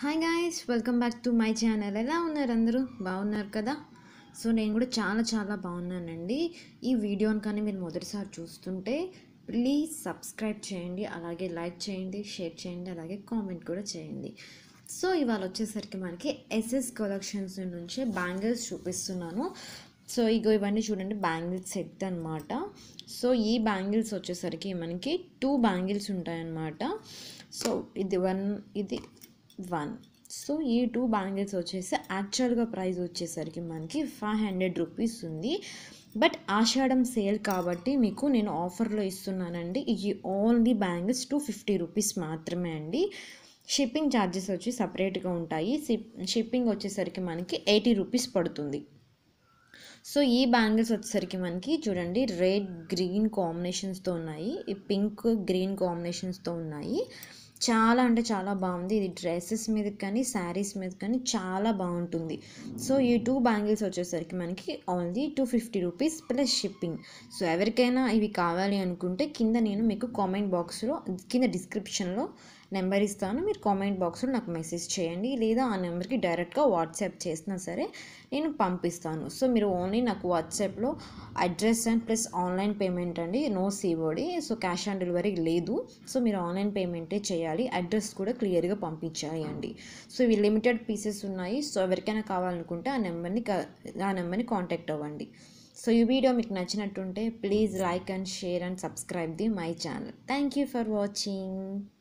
hi guys welcome back to my channel ఎలా ఉన్నారు అందరూ బాగున్నారు కదా సో నేను కూడా చాలా చాలా బాగున్నానండి ఈ వీడియోని కానీ మీరు మొదటిసారి చూస్తుంటే ప్లీజ్ సబ్స్క్రైబ్ చేయండి అలాగే లైక్ చేయండి షేర్ చేయండి అలాగే కామెంట్ కూడా చేయండి సో ఇవాళ వచ్చేసరికి మనకి ఎస్ఎస్ కలెక్షన్స్ నుంచి బ్యాంగిల్స్ చూపిస్తున్నాను సో ఇగో ఇవన్నీ చూడండి బ్యాంగిల్స్ సెట్ అనమాట సో ఈ బ్యాంగిల్స్ వచ్చేసరికి మనకి టూ బ్యాంగిల్స్ ఉంటాయన్నమాట సో ఇది వన్ ఇది వన్ సో ఈ టూ బ్యాంగిల్స్ వచ్చేసి యాక్చువల్గా ప్రైస్ వచ్చేసరికి మనకి ఫైవ్ హండ్రెడ్ రూపీస్ ఉంది బట్ ఆషాఢం సేల్ కాబట్టి మీకు నేను ఆఫర్లో ఇస్తున్నానండి ఈ only bangles two fifty rupees మాత్రమే అండి షిప్పింగ్ ఛార్జెస్ వచ్చి సపరేట్గా ఉంటాయి షిప్పింగ్ వచ్చేసరికి మనకి ఎయిటీ రూపీస్ పడుతుంది సో ఈ బ్యాంగిల్స్ వచ్చేసరికి మనకి చూడండి రెడ్ గ్రీన్ కాంబినేషన్స్తో ఉన్నాయి ఈ పింక్ గ్రీన్ కాంబినేషన్స్తో ఉన్నాయి చాలా అంటే చాలా బాగుంది ఇది డ్రెస్సెస్ మీద కానీ శారీస్ మీద కానీ చాలా బాగుంటుంది సో ఈ టూ బ్యాంగిల్స్ వచ్చేసరికి మనకి only two fifty rupees plus shipping so ఎవరికైనా ఇవి కావాలి అనుకుంటే కింద నేను మీకు కామెంట్ బాక్స్లో కింద డిస్క్రిప్షన్లో నెంబర్ ఇస్తాను మీరు కామెంట్ బాక్స్లో నాకు మెసేజ్ చేయండి లేదా ఆ నెంబర్కి డైరెక్ట్గా వాట్సాప్ చేసినా సరే నేను పంపిస్తాను సో మీరు ఓన్లీ నాకు వాట్సాప్లో address and plus online payment అండి నో సీబోడి సో క్యాష్ ఆన్ డెలివరీ లేదు సో మీరు ఆన్లైన్ పేమెంటే చేయాలి అడ్రస్ కూడా క్లియర్గా పంపించాలి అండి సో ఇవి లిమిటెడ్ పీసెస్ ఉన్నాయి సో ఎవరికైనా కావాలనుకుంటే ఆ నెంబర్ని ఆ నెంబర్ని కాంటాక్ట్ అవ్వండి సో ఈ వీడియో మీకు నచ్చినట్టుంటే please like and share and subscribe the my channel thank you for watching